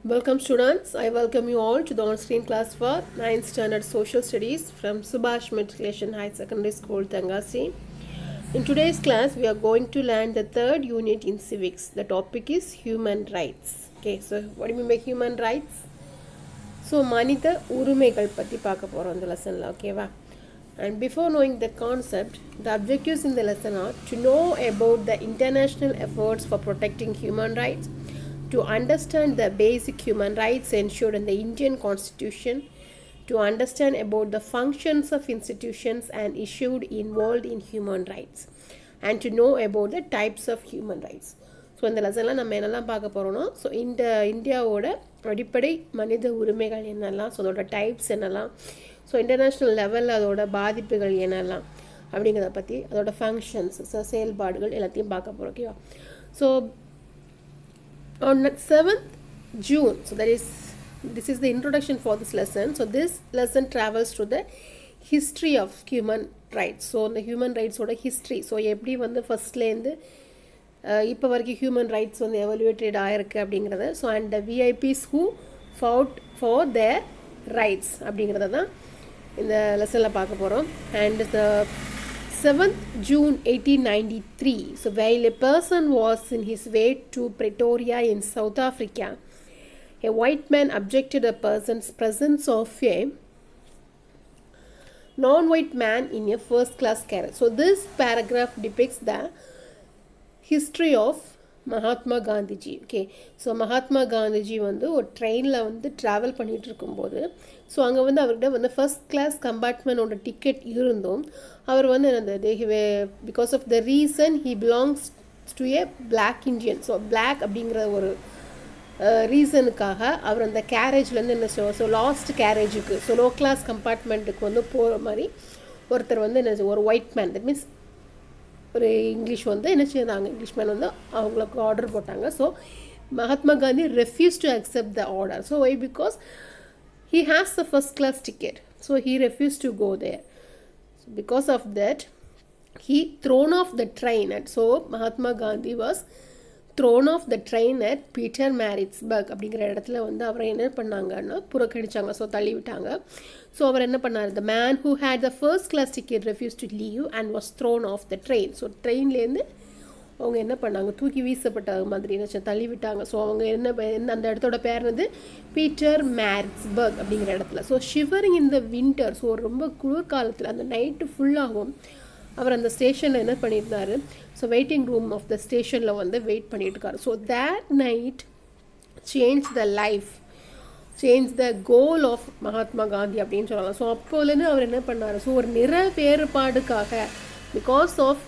Welcome students. I welcome you all to the on-screen class for 9th standard social studies from Subhash Matriculation High Secondary School, Tangasi. In today's class, we are going to learn the third unit in civics. The topic is human rights. Okay, so what do we make human rights? So மனித உரிமைகள் பற்றி பார்க்க போகிறோம் இந்த லெசனில் ஓகேவா and before knowing the concept the objectives இந்த lesson are to know about the international efforts for protecting human rights to understand the basic human rights ensured in the Indian Constitution, to understand about the functions of institutions and issued involved in human rights, and to know about the types of human rights. So இந்த லெசனில் நம்ம என்னெல்லாம் பார்க்க போகிறோம்னா so இந்த இந்தியாவோட அடிப்படை மனித உரிமைகள் என்னெல்லாம் ஸோ அதோட டைப்ஸ் என்னெல்லாம் ஸோ இன்டர்நேஷ்னல் லெவலில் அதோட பாதிப்புகள் என்னெல்லாம் அப்படிங்கிறத பற்றி அதோட ஃபங்க்ஷன்ஸ் ஸோ செயல்பாடுகள் எல்லாத்தையும் பார்க்க போகிறோம் ஓகேவா so on 7th June. So that is this is the introduction for this lesson. So this lesson travels through the history of human rights. So the human rights ஓட history. So எப்படி வந்து ஃபர்ஸ்ட்லேருந்து இப்போ வரைக்கும் ஹியூமன் ரைட்ஸ் வந்து evaluated ஆயிருக்கு அப்படிங்கிறத so and the VIPs who fought for their rights அப்படிங்கிறத தான் இந்த லெசனில் பார்க்க போகிறோம் and the 7th June 1893. So, while a person was in his way to Pretoria in South Africa, a white man objected a person's presence of a non white man in a first class carriage. So, this paragraph depicts the history of Mahatma Gandhiji okay so Mahatma Gandhiji வந்து ஒரு ட்ரெயினில் வந்து travel பண்ணிகிட்டு இருக்கும்போது so அங்கே வந்து அவர்கிட்ட வந்து ஃபஸ்ட் கிளாஸ் கம்பார்ட்மெண்ட்டோட டிக்கெட் இருந்தும் அவர் வந்து அந்த because of the reason he belongs to a black Indian so black அப்படிங்கிற ஒரு ரீசனுக்காக அவர் அந்த கேரேஜ்லேருந்து என்ன செய்வோம் ஸோ லாஸ்ட் கேரேஜுக்கு ஸோ லோ கிளாஸ் கம்பார்ட்மெண்ட்டுக்கு வந்து போகிற மாதிரி ஒருத்தர் வந்து என்ன ஒரு ஒயிட் மேன் தட் மீன்ஸ் ஒரு இங்கிலீஷ் வந்து என்ன செய்தாங்க இங்கிலீஷ் மேன் வந்து அவங்களுக்கு ஆர்டர் போட்டாங்க so Mahatma Gandhi refuse to accept the order so why because he has the first class ticket so he refuse to go there so because of that he thrown off the train at so Mahatma Gandhi was thrown off the train at Pietermaritzburg அப்படிங்கிற இடத்துல வந்து அவரை என்ன பண்ணாங்கன்னா புறக்கணிச்சாங்க so தள்ளி விட்டாங்க so அவர் என்ன பண்ணார் the man who had the first class ticket refuse to leave and was thrown off the train so ட்ரெயின்லேருந்து அவங்க என்ன பண்ணாங்க தூக்கி வீசப்பட்ட மாதிரி என்ன தள்ளி விட்டாங்க ஸோ அவங்க என்ன என்ன அந்த இடத்தோட பேர் வந்து பீட்டர் மேரிட்ஸ்பர்க் அப்படிங்கிற இடத்துல ஸோ ஷிவரிங் இந்த வின்டர் ஸோ ரொம்ப குளிர்காலத்தில் அந்த நைட்டு ஃபுல்லாகும் அவர் அந்த ஸ்டேஷனில் என்ன பண்ணியிருந்தாரு so waiting room of the ஸ்டேஷனில் வந்து வெயிட் பண்ணிட்டு இருக்காரு so that night change the life change the goal of Mahatma Gandhi அப்படின்னு சொல்லலாம் ஸோ அப்போலேருந்து அவர் என்ன பண்ணார் ஸோ ஒரு நிற வேறுபாடுக்காக because of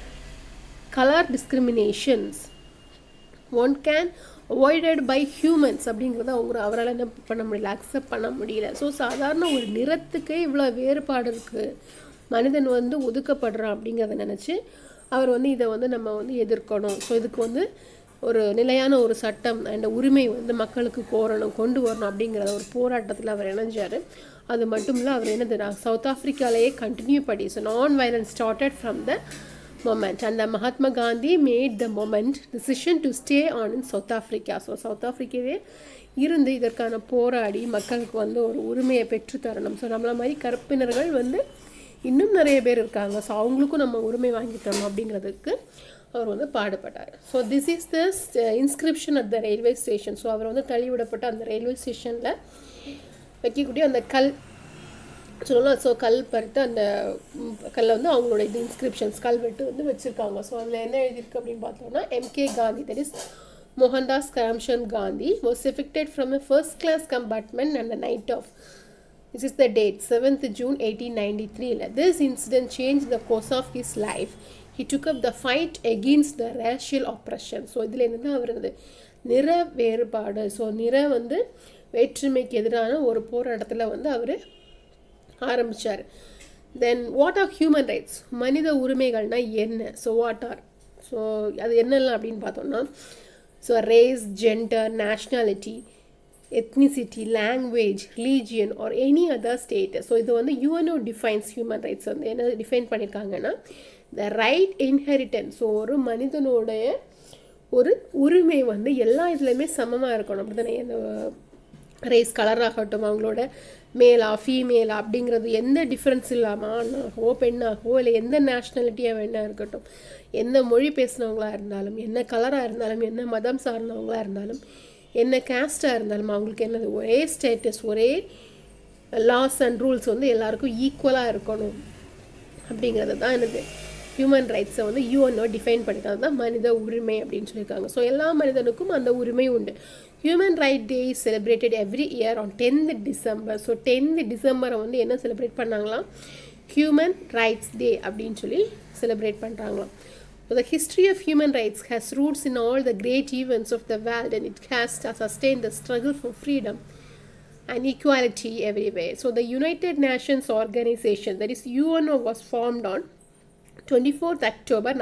colour discriminations one can avoided by humans அப்படிங்கிறத அவங்க அவரால் என்ன பண்ண முடியல அக்செப்ட் பண்ண முடியல ஸோ சாதாரண ஒரு நிறத்துக்கே இவ்வளோ வேறுபாடு இருக்குது மனிதன் வந்து ஒதுக்கப்படுறான் அப்படிங்கிறத நினச்சி அவர் வந்து இதை வந்து நம்ம வந்து எதிர்க்கணும் ஸோ இதுக்கு வந்து ஒரு நிலையான ஒரு சட்டம் அண்ட் உரிமை வந்து மக்களுக்கு கோரணும் கொண்டு வரணும் அப்படிங்கிற ஒரு போராட்டத்தில் அவர் இணைஞ்சார் அது மட்டும் இல்லை அவர் என்னது சவுத் ஆஃப்ரிக்காலேயே கண்டினியூ பண்ணி so non violence started from the moment அந்த Mahatma Gandhi made the moment decision to stay on in South Africa so South ஆஃப்ரிக்காவே இருந்து இதற்கான போராடி மக்களுக்கு வந்து ஒரு உரிமையை பெற்று தரணும் ஸோ நம்மள மாதிரி கருப்பினர்கள் வந்து இன்னும் நிறைய பேர் இருக்காங்க ஸோ அவங்களுக்கும் நம்ம உரிமை வாங்கி தரணும் அப்படிங்கிறதுக்கு அவர் வந்து பாடுபட்டார் so this is the inscription at the railway station so அவர் வந்து தள்ளிவிடப்பட்ட அந்த ரயில்வே ஸ்டேஷனில் வைக்கக்கூடிய அந்த கல் சொல்லலாம் ஸோ கல் பறித்து அந்த கல்லை வந்து அவங்களோட இது இன்ஸ்கிரிப்ஷன்ஸ் கல்வெட்டு வந்து வச்சுருக்காங்க ஸோ அதில் என்ன எழுதியிருக்கு அப்படின்னு பார்த்தோம்னா M K Gandhi that is Mohandas Karamchand Gandhi was effected from a first class compartment and the night of This is the date 7th June 1893. This incident changed the course of his life. He took up the fight against the racial oppression. So இதில் என்னென்னா அவர் வந்து நிற வேறுபாடு so நிற வந்து வேற்றுமைக்கு எதிரான ஒரு போராட்டத்தில் வந்து அவர் ஆரம்பித்தார் then what are human rights மனித உரிமைகள்னால் என்ன ஸோ வாட் ஆர் ஸோ அது என்னெல்லாம் அப்படின்னு பார்த்தோம்னா so race gender nationality ethnicity, language, religion or any other status. So இது வந்து யூஎன்ஓ டிஃபைன்ஸ் ஹியூமன் ரைட்ஸ் வந்து என்ன டிஃபைன் பண்ணியிருக்காங்கன்னா த ரைட் இன்ஹெரிட்டன்ஸ் ஸோ ஒரு மனிதனுடைய ஒரு உரிமை வந்து எல்லா இதுலேயுமே சமமாக இருக்கணும் அப்படி தானே இந்த ரேஸ் கலராகட்டும் அவங்களோட மேலா ஃபீமேலா அப்படிங்கிறது எந்த டிஃப்ரென்ஸ் இல்லாமல் ஆணாகவோ பெண்ணாகவோ இல்லை எந்த நேஷ்னாலிட்டியாக வேணா இருக்கட்டும் எந்த மொழி பேசுனவங்களா இருந்தாலும் என்ன கலராக இருந்தாலும் என்ன மதம் சார்ந்தவங்களா இருந்தாலும் என்ன கேஸ்டாக இருந்தாலும் அவங்களுக்கு என்னது ஒரே ஸ்டேட்டஸ் ஒரே லாஸ் அண்ட் ரூல்ஸ் வந்து எல்லாருக்கும் ஈக்குவலாக இருக்கணும் அப்படிங்கிறது தான் எனக்கு ஹியூமன் ரைட்ஸை வந்து யூஎன்ஓ டிஃபைன் பண்ணிருக்காங்க தான் மனித உரிமை அப்படின்னு சொல்லியிருக்காங்க ஸோ எல்லா மனிதனுக்கும் அந்த உரிமை உண்டு human right day is celebrated every year on tenth December so tenth டிசம்பரை வந்து என்ன செலிப்ரேட் பண்ணாங்களாம் ஹியூமன் ரைட்ஸ் டே அப்படின்னு சொல்லி செலிப்ரேட் பண்ணுறாங்களாம் So the history of human rights has roots in all the great events of the world and it has sustained the struggle for freedom and equality everywhere. So the United Nations organization, that is UNO, was formed on 24th October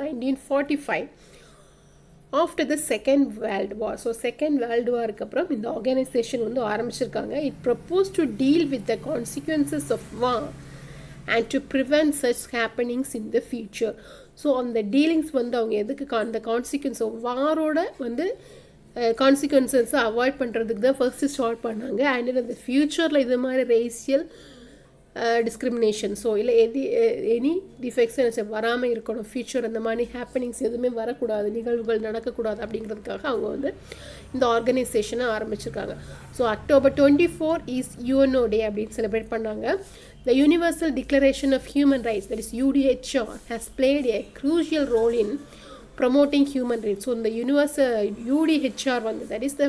1945 after the Second World War. So Second World War அப்புறம் இந்த organisation வந்து ஆரம்பிச்சிருக்காங்க it propose to deal with the consequences of war and to prevent such happenings in the future so அந்த dealings வந்து அவங்க எதுக்கு கா- அந்த கான்சிக்வன்ஸ் வாரோட வந்து கான்சிக்வன்சஸை அவாய்ட் பண்ணுறதுக்கு தான் ஃபர்ஸ்ட் ஸ்டார்ட் பண்ணாங்க அண்ட் இந்த ஃப்யூச்சரில் இது மாதிரி ரேசியல் டிஸ்கிரிமினேஷன் ஸோ இல்லை எது எனி டிஃபெக்ட்ஸ் வராமல் இருக்கணும் ஃபியூச்சர் அந்த மாதிரி ஹேப்பனிங்ஸ் எதுவுமே வரக்கூடாது நிகழ்வுகள் நடக்கக்கூடாது அப்படிங்கிறதுக்காக அவங்க வந்து இந்த ஆர்கனைசேஷனை ஆரம்பிச்சிருக்காங்க so October twenty four is UNO day அப்படின்னு செலிப்ரேட் பண்ணாங்க the universal declaration of human rights that is UDHR has played a crucial role in promoting human rights so இந்த யூனிவர்சல் யூடிஹெச்ஆர் வந்து that is the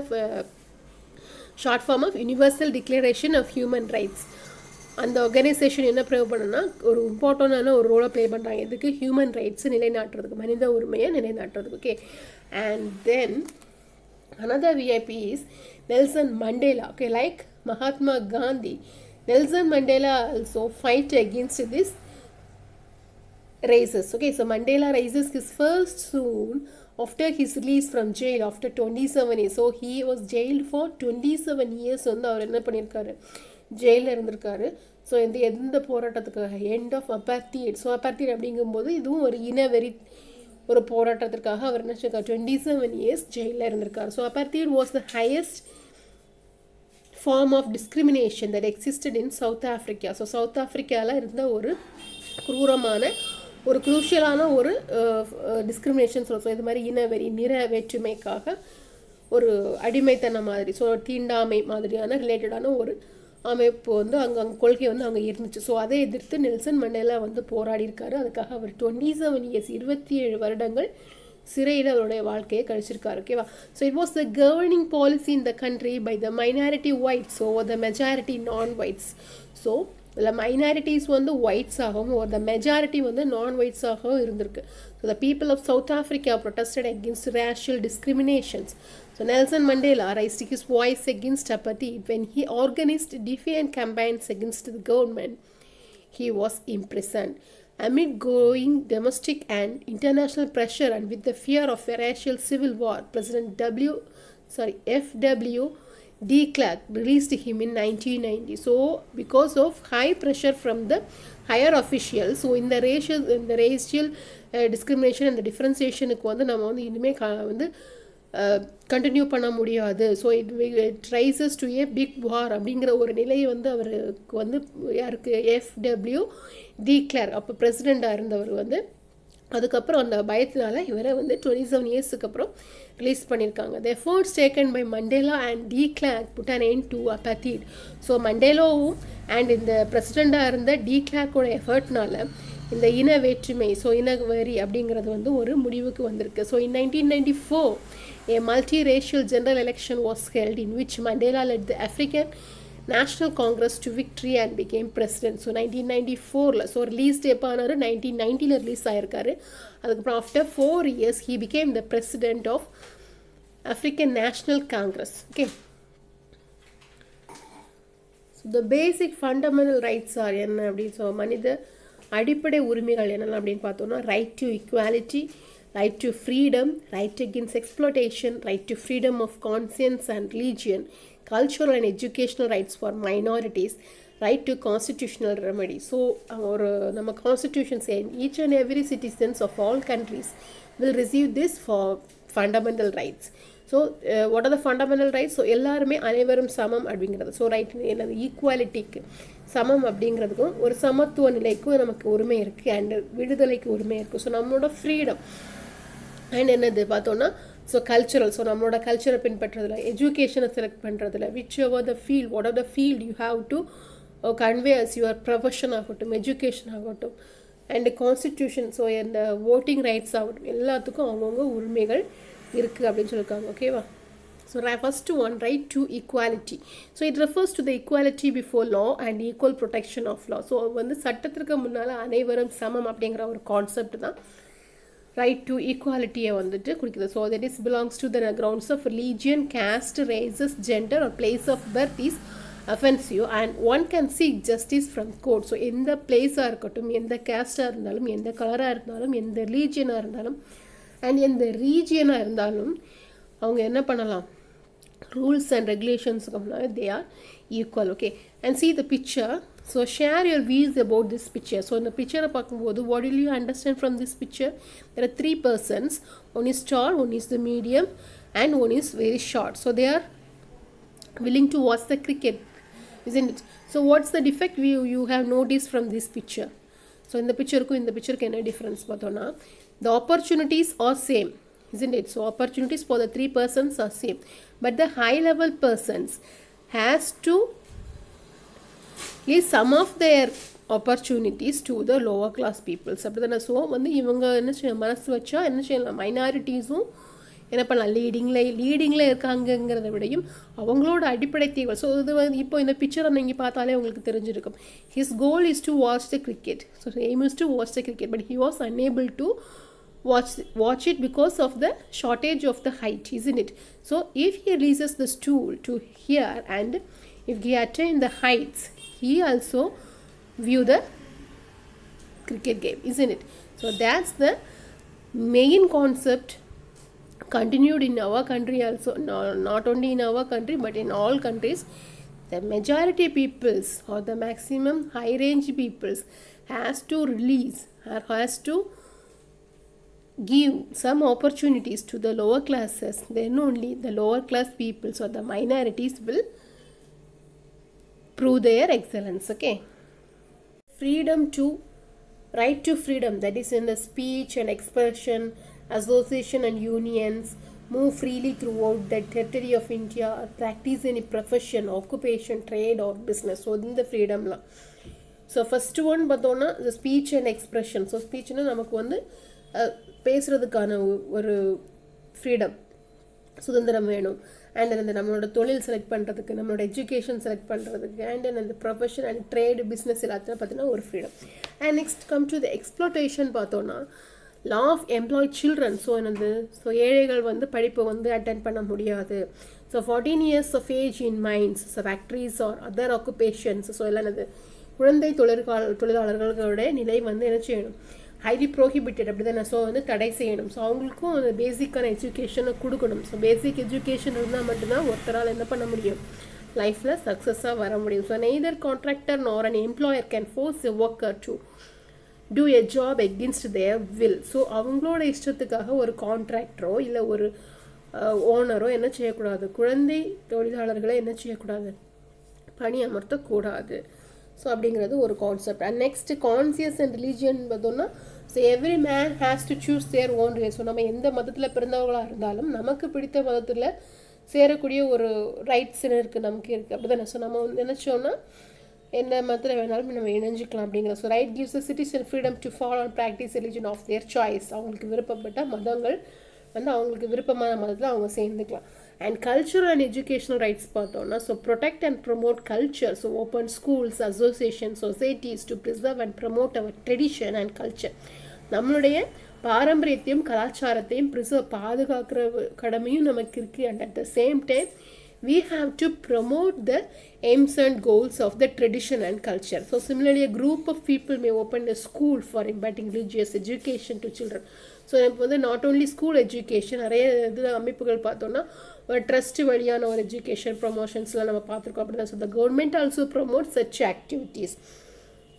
short form of universal declaration of human rights அந்த organisation என்ன ப்ரே பண்ணுன்னா ஒரு இம்பார்ட்டண்டான ஒரு ரோலை ப்ளே பண்ணுறாங்க எதுக்கு ஹியூமன் ரைட்ஸ் நிலைநாட்டுறதுக்கு மனித உரிமையை நிலைநாட்டுறதுக்கு okay and then another VIP is Nelson Mandela okay like Mahatma Gandhi Nelson Mandela also fight against this raises okay so Mandela raises his first soon after his release from jail after 27 years so he was jailed for 27 years வந்து அவர் என்ன பண்ணியிருக்காரு ஜெயிலில் இருந்திருக்காரு so இந்த எந்த போராட்டத்துக்காக end of apartheid so apartheid அப்படிங்கும்போது இதுவும் ஒரு இனவெறி ஒரு போராட்டத்திற்காக அவர் என்ன சொல்லியிருக்காரு டுவெண்ட்டி செவன் இயர்ஸ் ஜெயிலில் இருந்திருக்காரு so apartheid was the highest form of discrimination that existed in South Africa so South ஆஃப்ரிக்காவில் இருந்த ஒரு குரூரமான ஒரு குரூஷியலான ஒரு டிஸ்கிரிமினேஷன் சொல்லுவோம் ஸோ இது மாதிரி இனவெறி நிற வேற்றுமைக்காக ஒரு அடிமைத்தனம் மாதிரி ஸோ தீண்டாமை மாதிரியான ரிலேட்டடான ஒரு அமைப்பு வந்து அங்கே அங்கே கொள்கை வந்து அங்கே இருந்துச்சு ஸோ அதை எதிர்த்து நெல்சன் மண்டேலா வந்து போராடி இருக்காரு அதுக்காக அவர் டுவெண்ட்டி செவன் இயர்ஸ் இருபத்தி ஏழு வருடங்கள் சிறையில் அவருடைய வாழ்க்கையை கழிச்சிருக்காரு ஓகேவா so it was the governing policy in the country by the minority whites oh the majority non whites so இதில் மைனாரிட்டிஸ் வந்து ஒயிட்ஸாகவும் ஒரு த மெஜாரிட்டி வந்து நான் ஒயிட்ஸாகவும் இருந்திருக்கு so the people of South Africa protested against racial discriminations so Nelson Mandela raised his voice against apartheid when he organized defiant campaigns against the government. He was imprisoned. Amid growing domestic and international pressure and with the fear of a racial civil war, President W. Sorry, F.W. de Klerk released him in 1990. So, because of high pressure from the higher officials, so in the racial, in the racial uh, discrimination and the differentiationக்கு வந்து நம்ம வந்து இனிமேல் க வந்து continue பண்ண முடியாது so it it rises to a big war அப்படிங்கிற ஒரு நிலையை வந்து அவருக்கு வந்து யாருக்கு எஃப்டபிள்யூ டி கிளர் அப்போ பிரசிடெண்ட்டாக இருந்தவர் வந்து அதுக்கப்புறம் அந்த பயத்தினால இவரை வந்து டுவெண்ட்டி செவன் இயர்ஸுக்கு அப்புறம் ரிலீஸ் பண்ணியிருக்காங்க the efforts taken by Mandela and de Klerk put an end to apartheid so மண்டேலோவும் அண்ட் இந்த பிரசிடெண்ட்டாக இருந்த டி கிளாக்கோட எஃபர்ட்னால இந்த இன வேற்றுமை ஸோ இனவெறி அப்படிங்கிறது வந்து ஒரு முடிவுக்கு வந்திருக்கு so in nineteen ninety four a multiracial general election was held in which Mandela led the African National Congress to victory and became president. So nineteen ninety ஃபோரில் ஸோ ரிலீஸ் எப்போ ஆனாரு நைன்டீன் நைன்ட்டியில் ரிலீஸ் ஆயிருக்காரு அதுக்கப்புறம் after four years he became the president of African National Congress okay the basic fundamental rights are என்ன அப்படின்னு so மனித அடிப்படை உரிமைகள் என்னென்ன அப்படின்னு பார்த்தோம்னா right to equality right to freedom, right against exploitation, right to freedom of conscience and religion, cultural and educational rights for minorities, right to constitutional remedy. So, our uh, constitution saying each and every citizens of all countries will receive this for fundamental rights so what are the fundamental rights so எல்லாருமே அனைவரும் சமம் அப்படிங்கிறது so right என்னது ஈக்குவாலிட்டிக்கு சமம் அப்படிங்கிறதுக்கும் ஒரு சமத்துவ நிலைக்கும் நமக்கு உரிமை இருக்குது அண்ட் விடுதலைக்கு உரிமை இருக்குது ஸோ நம்மளோட ஃப்ரீடம் அண்ட் என்னது பார்த்தோன்னா ஸோ கல்ச்சுரல் ஸோ நம்மளோட கல்ச்சரை பின்பற்றுறதுல எஜுகேஷனை செலக்ட் பண்ணுறதுல which over the field what are the field you have to convey as your profession ஆகட்டும் எஜுகேஷன் ஆகட்டும் அண்டு கான்ஸ்டிடியூஷன் ஸோ இந்த ஓட்டிங் ரைட்ஸ் ஆகட்டும் எல்லாத்துக்கும் அவங்கவுங்க உரிமைகள் இருக்குது அப்படின்னு சொல்லியிருக்காங்க ஓகேவா so first one right to equality so it refers to the equality before law and equal protection of law so வந்து சட்டத்திற்கு முன்னால் அனைவரும் சமம் அப்படிங்கிற ஒரு கான்செப்ட் தான் ரைட் டு ஈக்குவாலிட்டியை வந்துட்டு குறிக்குது so that is belongs to the grounds of religion caste races gender or place of birth is offensive and one can seek justice from court so எந்த பிளேஸாக இருக்கட்டும் எந்த கேஸ்டாக இருந்தாலும் எந்த கலராக இருந்தாலும் எந்த ரிலீஜியனாக இருந்தாலும் அண்ட் எந்த ரீஜியனாக இருந்தாலும் அவங்க என்ன பண்ணலாம் rules and regulations they are equal okay and see the picture so share your views about this picture so in the picture பார்க்கும்போது what will you understand from this picture there are three persons one is tall one is the medium and one is very short so they are willing to watch the cricket isn't it so what's the defect you you have noticed from this picture so in the picture in the picture என்ன difference பார்த்தோன்னா the opportunities are same isn't it so opportunities for the three persons are same but the high level persons has to leave some of their opportunities to the lower class peoples அப்படி தானே so வந்து இவங்க என்ன செய்ய மனசு வச்சா என்ன செய்யலாம் மைனாரிட்டிஸும் என்ன பண்ணலாம் லீடிங்கில் லீடிங்கில் இருக்காங்கங்கிறத விடையும் அவங்களோட அடிப்படை தேவை ஸோ இது வந்து இப்போ இந்த பிக்சரை நீங்கள் பார்த்தாலே உங்களுக்கு தெரிஞ்சிருக்கும் his goal is to watch the cricket so aim is to watch the cricket but he was unable to watch watch it because of the shortage of the height isn't it so if he releases the stool to here and if he attain the heights he also view the cricket game isn't it so that's the main concept continued in our country also no, not only in our country but in all countries the majority peoples or the maximum high range peoples has to release or has to give some opportunities to the lower classes, then only the lower class peoples or the minorities will prove their excellence. Okay. Freedom to right to freedom that is in the speech and expression, association and unions, move freely throughout the territory of India, or practice any profession, occupation, trade or business. So in the freedom law. So first one பார்த்தோன்னா இந்த speech and expression so ஸ்பீச்னா நமக்கு வந்து பேசுகிறதுக்கான ஒரு freedom சுதந்திரம் வேணும் and அந்த நம்மளோட தொழில் செலக்ட் பண்ணுறதுக்கு நம்மளோட எஜுகேஷன் செலக்ட் பண்ணுறதுக்கு அண்ட் அந்த ப்ரொஃபஷன் அண்ட் ட்ரேடு பிஸ்னஸ் எல்லாத்தையும் பார்த்தீங்கன்னா ஒரு freedom and next come to the exploitation பார்த்தோன்னா law of employ children so என்னது ஸோ ஏழைகள் வந்து படிப்பை வந்து அட்டன் பண்ண முடியாது so fourteen years of age in minds so factories or other occupations so எல்லாம் என்னது குழந்தை தொழிற்கால தொழிலாளர்களோட நிலை வந்து என்ன செய்யணும் ஹைலி ப்ரோஹிபிட்டட் அப்படி தானே ஸோ வந்து தடை செய்யணும் ஸோ அவங்களுக்கும் அந்த பேசிக்கான எஜுகேஷனை கொடுக்கணும் ஸோ பேசிக் எஜுகேஷன் இருந்தால் மட்டும்தான் ஒருத்தரால் என்ன பண்ண முடியும் லைஃப்பில் சக்ஸஸாக வர முடியும் so neither contractor nor an employer can force a worker to do a job against their will so அவங்களோட இஷ்டத்துக்காக ஒரு கான்ட்ராக்டரோ இல்லை ஒரு ஓனரோ என்ன செய்யக்கூடாது குழந்தை தொழிலாளர்களை என்ன செய்யக்கூடாது பணி அமர்த்தக்கூடாது ஸோ அப்படிங்கிறது ஒரு concept and next conscious and religion பார்த்தோம்னா so every man has to choose their own ரிலே ஸோ நம்ம எந்த மதத்தில் பிறந்தவங்களாக இருந்தாலும் நமக்கு பிடித்த மதத்தில் சேரக்கூடிய ஒரு ரைட்ஸ் இருக்குது நமக்கு இருக்குது அப்படி தானே ஸோ நம்ம வந்து நினச்சோன்னா எந்த மதத்தில் வேணாலும் நம்ம இணைஞ்சிக்கலாம் அப்படிங்கிற so right gives a citizen freedom to follow and practice religion of their choice அவங்களுக்கு விருப்பப்பட்ட மதங்கள் வந்து அவங்களுக்கு விருப்பமான மதத்தில் அவங்க சேர்ந்துக்கலாம் and cultural and educational rights பார்த்தோம்னா so protect and promote culture so open schools association societies to preserve and promote our tradition and culture நம்மளுடைய பாரம்பரியத்தையும் கலாச்சாரத்தையும் ப்ரிசர்வ் பாதுகாக்கிற கடமையும் நமக்கு இருக்குது and at the same time we have to promote the aims and goals of the tradition and culture. So similarly, a group of people may open a school for imparting religious education to children. So இப்போ வந்து not only school education நிறைய இது அமைப்புகள் பார்த்தோன்னா ஒரு trust வழியான ஒரு education ப்ரொமோஷன்ஸ்லாம் நம்ம பார்த்துருக்கோம் அப்படி தான் so the government also promote such activities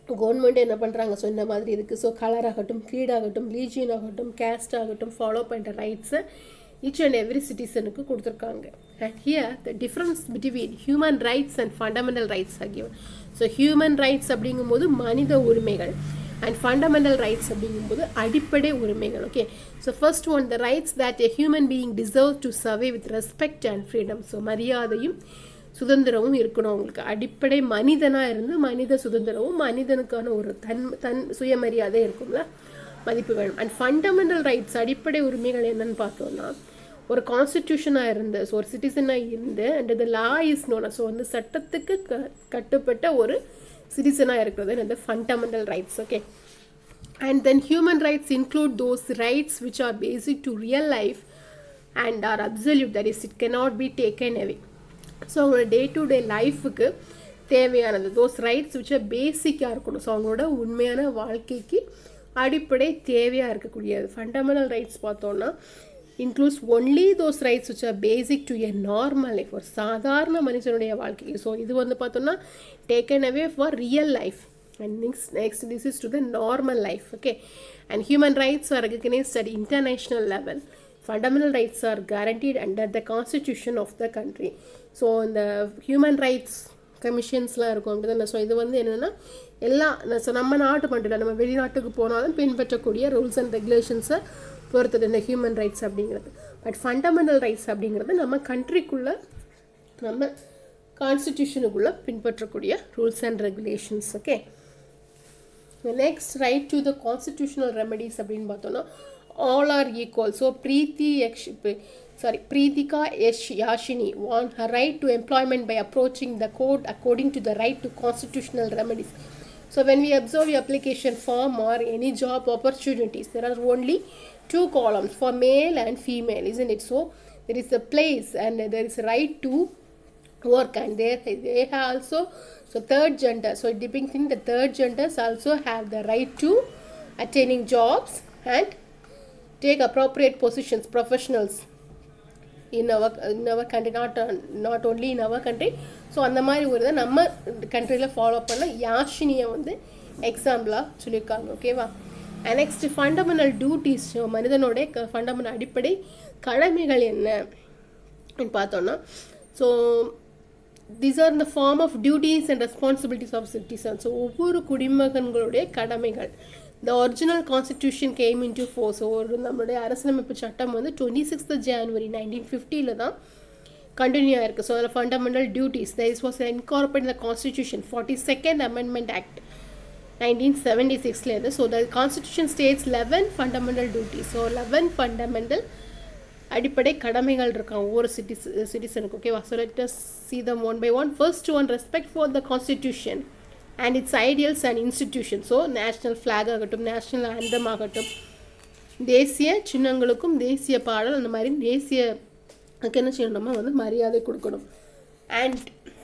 government என்ன பண்ணுறாங்க ஸோ இந்த மாதிரி இருக்குது ஸோ கலர் ஆகட்டும் creed ஆகட்டும் லீஜியன் ஆகட்டும் கேஸ்ட் ஆகட்டும் ஃபாலோ பண்ணுற ரைட்ஸை ஈச் அண்ட் எவ்ரி சிட்டிசனுக்கு கொடுத்துருக்காங்க and here the difference between human rights and fundamental rights are given so human rights அப்படிங்கும்போது மனித உரிமைகள் அண்ட் ஃபண்டமெண்டல் ரைட்ஸ் அப்படிங்கும்போது அடிப்படை உரிமைகள் okay so first one the rights that a human being deserve to survey with respect and freedom so மரியாதையும் சுதந்திரமும் இருக்கணும் அவங்களுக்கு அடிப்படை மனிதனாக இருந்து மனித சுதந்திரமும் மனிதனுக்கான ஒரு தன் தன் சுயமரியாதை இருக்கும்ல மதிப்பு வேணும் அண்ட் ஃபண்டமெண்டல் ரைட்ஸ் அடிப்படை உரிமைகள் என்னன்னு பார்த்தோம்னா ஒரு கான்ஸ்டிடியூஷனாக இருந்து ஸோ ஒரு சிட்டிசனாக இருந்து and the law is known so வந்து சட்டத்துக்கு க கட்டுப்பட்ட ஒரு சிட்டிசனாக இருக்கிறது என்னது fundamental rights okay and then human rights include those rights which are basic to real life and are absolute that is it cannot be taken away so அவங்களோட day to day லைஃபுக்கு தேவையானது தோஸ் ரைட்ஸ் which are பேசிக்காக இருக்கணும் so அவங்களோட உண்மையான வாழ்க்கைக்கு அடிப்படை தேவையாக இருக்கக்கூடியது ஃபண்டமெண்டல் ரைட்ஸ் பார்த்தோன்னா includes only those rights which are basic to a normal life ஒரு சாதாரண மனுஷனுடைய வாழ்க்கைக்கு ஸோ இது வந்து பார்த்தோன்னா taken away for real life and next next this is to the normal life okay and human rights are recognized at international level fundamental rights are guaranteed under the constitution of the country so இந்த human rights கமிஷன்ஸ்லாம் இருக்கும் அப்படிதானே so இது வந்து என்னென்னா எல்லா so நம்ம நாட்டு மட்டும் இல்லை நம்ம வெளிநாட்டுக்கு போனாலும் பின்பற்றக்கூடிய ரூல்ஸ் அண்ட் ரெகுலேஷன்ஸை பொறுத்தது இந்த ஹியூமன் ரைட்ஸ் அப்படிங்கிறது பட் ஃபண்டமெண்டல் ரைட்ஸ் அப்படிங்கிறது நம்ம கண்ட்ரிக்குள்ளே நம்ம கான்ஸ்டிடியூஷனுக்குள்ளே பின்பற்றக்கூடிய rules and regulations okay next right to the constitutional remedies அப்படின்னு பார்த்தோன்னா all are equal so Preethi யக்ஷ் சாரி பிரீத்திகா எஷ் Yashini won her right to employment by approaching the court according to the right to constitutional remedies So when we observe the application form or any job opportunities, there are only two columns for male and female, isn't it? So there is a place and there is a right to work and they, they have also so third gender so depicting the third genders also have the right to attaining jobs and take appropriate positions professionals in our in our country not uh, not only in our country so அந்த மாதிரி ஒரு இதை நம்ம கண்ட்ரியில் follow பண்ண யாஷினியை வந்து எக்ஸாம்பிளாக சொல்லியிருக்காங்க ஓகேவா நெக்ஸ்ட் ஃபண்டமெண்டல் டியூட்டிஸ் மனிதனுடைய ஃபண்டமெண்டல் அடிப்படை கடமைகள் என்ன அப்படின்னு பார்த்தோன்னா ஸோ தீஸ் ஆர் இந்த form of duties and responsibilities of citizen so ஒவ்வொரு குடிமகன்களுடைய கடமைகள் the original constitution came in to force ஒரு நம்மளுடைய அரசியலமைப்பு சட்டம் வந்து டுவெண்ட்டி சிக்ஸ்த் ஜான்வரி நைன்டீன் ஃபிஃப்டியில் தான் கண்டினியூ ஆயிருக்கு ஸோ அதில் fundamental duties this was incorporate the constitution forty second amendment act nineteen seventy சிக்ஸ்லேருந்து so the constitution states eleven fundamental duties so eleven fundamental அடிப்படை கடமைகள் இருக்கான் ஒவ்வொரு சிட்டிஸ் சிட்டிசனுக்கு ஓகேவா so let us see them one by one first one respect for the constitution and its ideals and institution so national flag ஆகட்டும் national anthem ஆகட்டும் தேசிய சின்னங்களுக்கும் தேசிய பாடல் அந்த மாதிரி தேசிய அதுக்கு என்ன செய்யணும் நம்ம வந்து மரியாதை கொடுக்கணும் and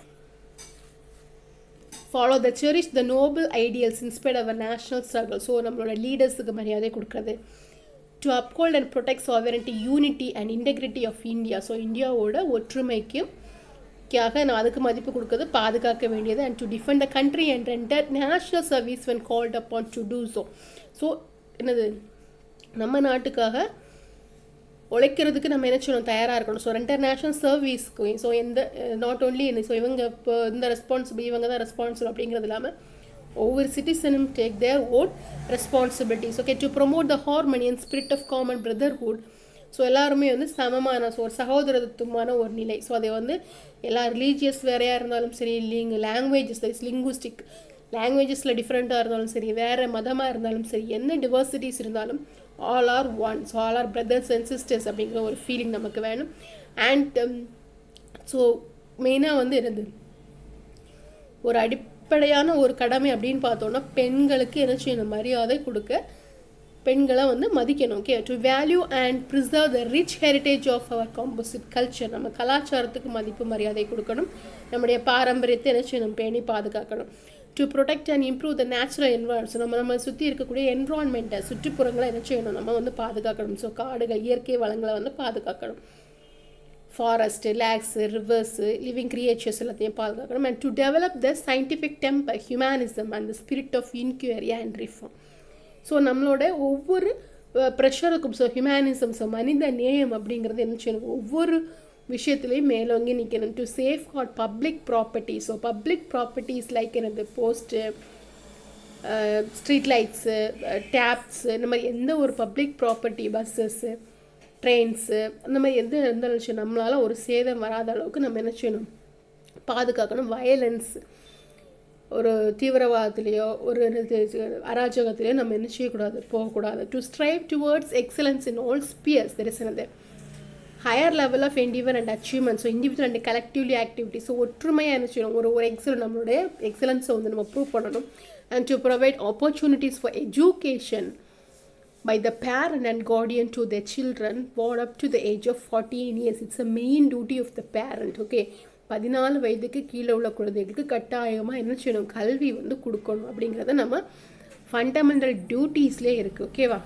follow the cherish the noble ideals inspired our national struggle so நம்மளோட லீடர்ஸுக்கு மரியாதை கொடுக்குறது to uphold and protect sovereignty unity and integrity of India so இந்தியாவோட ஒற்றுமைக்கு க்காக நான் அதுக்கு மதிப்பு கொடுக்கறது பாதுகாக்க வேண்டியது and to defend the country and render national service when called upon to do so so என்னது நம்ம நாட்டுக்காக உழைக்கிறதுக்கு நம்ம என்ன செய்யணும் தயாராக இருக்கணும் ஸோ இன்டர்நேஷ்னல் சர்வீஸ்க்கு ஸோ எந்த நாட் ஓன்லி ஸோ இவங்க இப்போ இந்த ரெஸ்பான்சிபிள் இவங்க தான் ரெஸ்பான்சிபிள் அப்படிங்கிறது இல்லாமல் ஒவ்வொரு சிட்டிசனும் take their own responsibilities okay to promote the harmony and spirit of common brotherhood so எல்லாருமே வந்து சமமான ஸோ ஒரு சகோதரத்துவமான ஒரு நிலை ஸோ அதை வந்து எல்லா ரிலீஜியஸ் வேறையாக இருந்தாலும் சரி லிங் லாங்குவேஜஸ் இஸ் லிங்குஸ்டிக் லாங்குவேஜஸில் டிஃப்ரெண்ட்டாக இருந்தாலும் சரி வேறு மதமாக இருந்தாலும் சரி என்ன டிவர்சிட்டிஸ் இருந்தாலும் all are one so all are brothers and sisters அப்படிங்கிற ஒரு ஃபீலிங் நமக்கு வேணும் அண்ட் ஸோ மெயினாக வந்து என்னது ஒரு அடிப்படையான ஒரு கடமை அப்படின்னு பார்த்தோன்னா பெண்களுக்கு என்ன செய்யணும் மரியாதை கொடுக்க பெண்களை வந்து மதிக்கணும் okay to value and preserve the rich heritage of our composite culture நம்ம கலாச்சாரத்துக்கு மதிப்பு மரியாதை கொடுக்கணும் நம்முடைய பாரம்பரியத்தை என்ன செய்யணும் பேணி பாதுகாக்கணும் to protect and improve the natural environment நம்ம நம்ம சுற்றி இருக்கக்கூடிய என்வரான்மெண்ட்டை சுற்றுப்புறங்களை என்ன செய்யணும் நம்ம வந்து பாதுகாக்கணும் ஸோ காடுகள் இயற்கை வளங்களை வந்து பாதுகாக்கணும் forest lakes rivers living creatures எல்லாத்தையும் பாதுகாக்கணும் and to develop the scientific temper humanism and the spirit of inquiry and reform so நம்மளோட ஒவ்வொரு ப்ரெஷருக்கும் ஸோ ஹியூமனிசம் ஸோ மனித நேயம் அப்படிங்கிறது என்ன செய்யணும் ஒவ்வொரு விஷயத்துலையும் மேலோங்கி நிற்கணும் to safeguard public property so public properties like எனது போஸ்ட்டு ஸ்ட்ரீட் லைட்ஸு டேப்ஸு இந்த மாதிரி எந்த ஒரு பப்ளிக் ப்ராப்பர்ட்டி பஸ்ஸஸ்ஸு ட்ரெயின்ஸு அந்த மாதிரி எந்த எந்த விஷயம் நம்மளால் ஒரு சேதம் வராத அளவுக்கு நம்ம என்ன செய்யணும் பாதுகாக்கணும் வயலன்ஸ் ஒரு தீவிரவாதத்துலேயோ ஒரு அராஜகத்திலேயோ நம்ம என்ன செய்யக்கூடாது போகக்கூடாது to strive towards excellence in all spheres there is எனது higher level of endeavour and achievement so individual and collectively activity so ஒற்றுமையாக என்ன செய்யணும் ஒரு ஒரு எக்ஸல் நம்மளுடைய எக்ஸலன்ஸை வந்து நம்ம ப்ரூவ் பண்ணணும் and to provide opportunities for education by the parent and guardian to their children born up to the age of 14 years. It's a main duty of the parent. Okay. பதினாலு வயதுக்கு கீழே உள்ள குழந்தைகளுக்கு கட்டாயமாக என்ன செய்யணும் கல்வி வந்து கொடுக்கணும் அப்படிங்கிறத நம்ம ஃபண்டமெண்டல் டியூட்டிஸ்லேயே இருக்குது ஓகேவா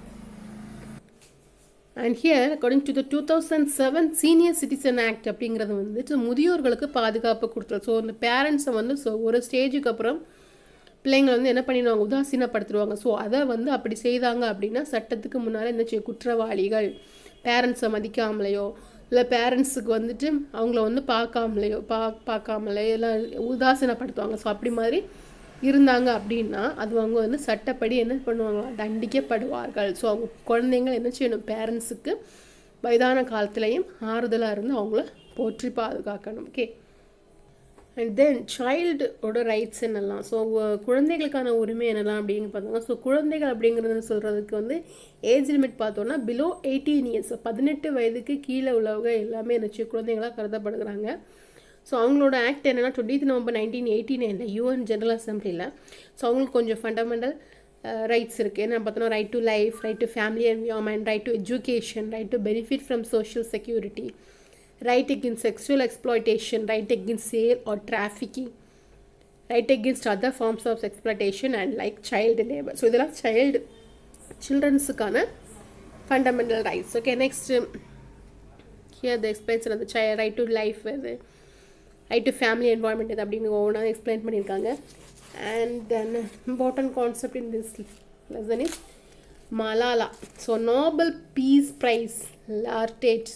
and here according to the two thousand seven senior citizen act அப்படிங்கிறது வந்துட்டு முதியோர்களுக்கு பாதுகாப்பு கொடுத்துரும் ஸோ அந்த பேரண்ட்ஸை வந்து ஸோ ஒரு ஸ்டேஜுக்கு அப்புறம் பிள்ளைங்களை வந்து என்ன பண்ணிடுவாங்க உதாசீனப்படுத்துருவாங்க ஸோ அதை வந்து அப்படி செய்தாங்க அப்படின்னா சட்டத்துக்கு முன்னால் என்ன செய்ய குற்றவாளிகள் பேரண்ட்ஸை மதிக்காமலையோ இல்லை பேரண்ட்ஸுக்கு வந்துட்டு அவங்கள வந்து பார்க்காமலையோ பா பார்க்காமலையோ எல்லாம் உதாசீனப்படுத்துவாங்க ஸோ அப்படி மாதிரி இருந்தாங்க அப்படின்னா அது அவங்க வந்து சட்டப்படி என்ன பண்ணுவாங்க தண்டிக்கப்படுவார்கள் ஸோ அவங்க குழந்தைங்க என்ன செய்யணும் பேரண்ட்ஸுக்கு வயதான காலத்துலேயும் ஆறுதலாக இருந்து அவங்கள போற்றி பாதுகாக்கணும் ஓகே அண்ட் தென் சைல்டோட ரைட்ஸ் என்னெல்லாம் ஸோ குழந்தைகளுக்கான உரிமை என்னெல்லாம் அப்படின்னு பார்த்தோம்னா ஸோ குழந்தைகள் அப்படிங்கிறது சொல்கிறதுக்கு வந்து ஏஜ் லிமிட் பார்த்தோன்னா பிலோ எயிட்டீன் இயர்ஸ் பதினெட்டு வயதுக்கு கீழே உள்ளவங்க எல்லாமே நினச்சி குழந்தைங்களாக கருதப்படுகிறாங்க ஸோ அவங்களோட ஆக்ட் என்னென்னா டுவெண்ட்டி நவம்பர் நைன்டீன் எயிட்டி நைனில் யூஎன் ஜெனரல் அசம்பிளியில் ஸோ அவங்களுக்கு கொஞ்சம் ஃபண்டமெண்டல் ரைட்ஸ் இருக்குது என்ன பார்த்தோன்னா right to life right to family environment right to education right to benefit from social security right against sexual exploitation, right against sale or trafficking, right against other forms of exploitation and like child labor. So இதெல்லாம் child childrenஸுக்கான fundamental rights. Okay, next um, here the explains the child right to life, the right to family environment இது அப்படின்னு ஒவ்வொன்றா explain பண்ணியிருக்காங்க and then important concept in this lesson is Malala. So Nobel Peace Prize laureate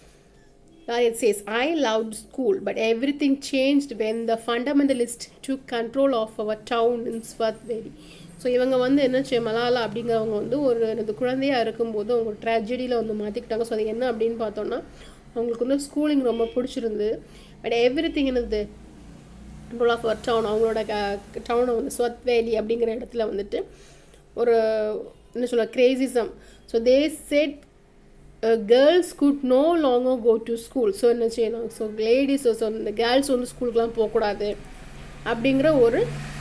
it says, I loved school, but everything changed when the fundamentalist took control of our town in Swarthveli. So இவங்க வந்து என்ன செய்ய மலாலா அப்படிங்கிறவங்க வந்து ஒரு எனது குழந்தையாக இருக்கும்போது அவங்க ட்ராஜடியில் வந்து மாற்றிக்கிட்டாங்க ஸோ அது என்ன அப்படின்னு பார்த்தோன்னா அவங்களுக்கு வந்து ஸ்கூலிங் ரொம்ப பிடிச்சிருந்து பட் எவ்ரி திங் என்னது கண்ட்ரோல் ஆஃப் அவர் டவுன் அவங்களோட க டவுனை வந்து ஸ்வத்வேலி அப்படிங்கிற இடத்துல வந்துட்டு ஒரு என்ன சொல்ல கிரேசிசம் so they said girls could no longer go to school so என்ன செய்யணும் ஸோ லேடிஸ் ஸோ இந்த கேர்ள்ஸ் வந்து ஸ்கூலுக்குலாம் போகக்கூடாது அப்படிங்கிற ஒரு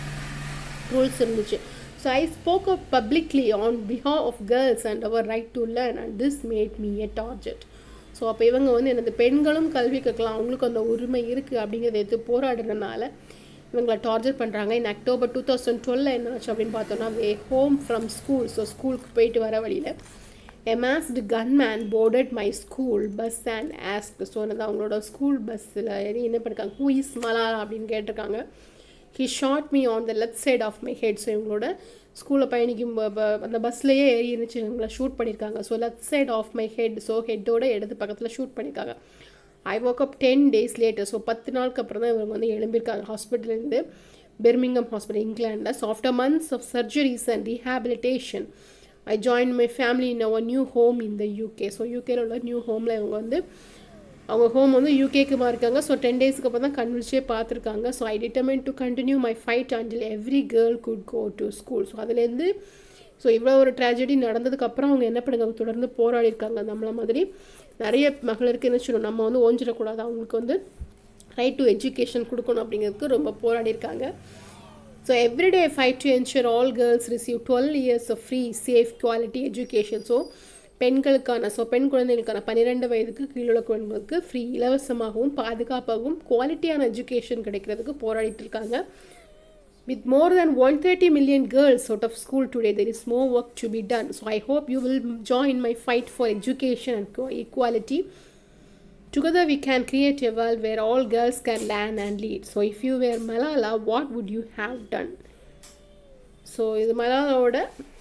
ரூல்ஸ் இருந்துச்சு so I spoke up publicly on behalf of girls and our right to learn and this made me a target so அப்போ இவங்க வந்து எனது பெண்களும் கல்வி கற்கலாம் அவங்களுக்கு அந்த உரிமை இருக்குது அப்படிங்கிறத எடுத்து போராடுறதுனால இவங்களை டார்ச்சர் பண்ணுறாங்க in October two thousand twelve என்ன ஆச்சு அப்படின்னு பார்த்தோன்னா way home from school so ஸ்கூலுக்கு போயிட்டு வர வழியில் a masked gunman boarded my school bus and asked so அது அவங்களோட ஸ்கூல் பஸ்ஸில் என்ன பண்ணிருக்காங்க ஹூ இஸ் மலாலா அப்படின்னு கேட்டிருக்காங்க he shot me on the left side of my head so இவங்களோட ஸ்கூலில் பயணிக்கும் அந்த பஸ்லேயே ஏறி இருந்துச்சு இவங்கள ஷூட் பண்ணியிருக்காங்க so left side of my head so ஹெட்டோட இடது பக்கத்தில் ஷூட் பண்ணியிருக்காங்க I woke up ten days later so பத்து நாளுக்கு அப்புறம் தான் இவங்க வந்து எழும்பியிருக்காங்க ஹாஸ்பிட்டல்லேருந்து பெர்மிங்கம் ஹாஸ்பிட்டல் இங்கிலாண்டில் so after months of surgeries and rehabilitation I join my family in our new home in the UK so யூகேல உள்ள நியூ ஹோமில் இவங்க வந்து அவங்க ஹோம் வந்து யூகேக்கு மாறிருக்காங்க ஸோ டென் டேஸ்க்கு அப்புறம் தான் கன்வில்ஸே பார்த்துருக்காங்க so I determine to continue my fight until every girl could go to school so அதுலேருந்து ஸோ இவ்வளோ ஒரு ட்ராஜடி நடந்ததுக்கப்புறம் அவங்க என்ன பண்ணுங்க தொடர்ந்து போராடி இருக்காங்க நம்மள மாதிரி நிறைய மகளிருக்கு என்ன சொல்லணும் நம்ம வந்து ஓஞ்சிடக்கூடாது அவங்களுக்கு வந்து ரைட் டு எஜுகேஷன் கொடுக்கணும் அப்படிங்கிறதுக்கு ரொம்ப போராடி இருக்காங்க so every day fight to ensure all girls receive twelve years of free safe quality education so பெண்களுக்கான ஸோ பெண் குழந்தைகளுக்கான பன்னிரெண்டு வயதுக்கு கீழுள்ள குழந்தைகளுக்கு ஃப்ரீ இலவசமாகவும் பாதுகாப்பாகவும் குவாலிட்டியான எஜுகேஷன் கிடைக்கிறதுக்கு போராடிட்டு இருக்காங்க with more than one thirty million girls out of school today there is more work to be done so I hope you will join my fight for education and equality Together we can create a world where all girls can learn and lead. So if you were Malala, what would you have done? So இது மலாலாவோட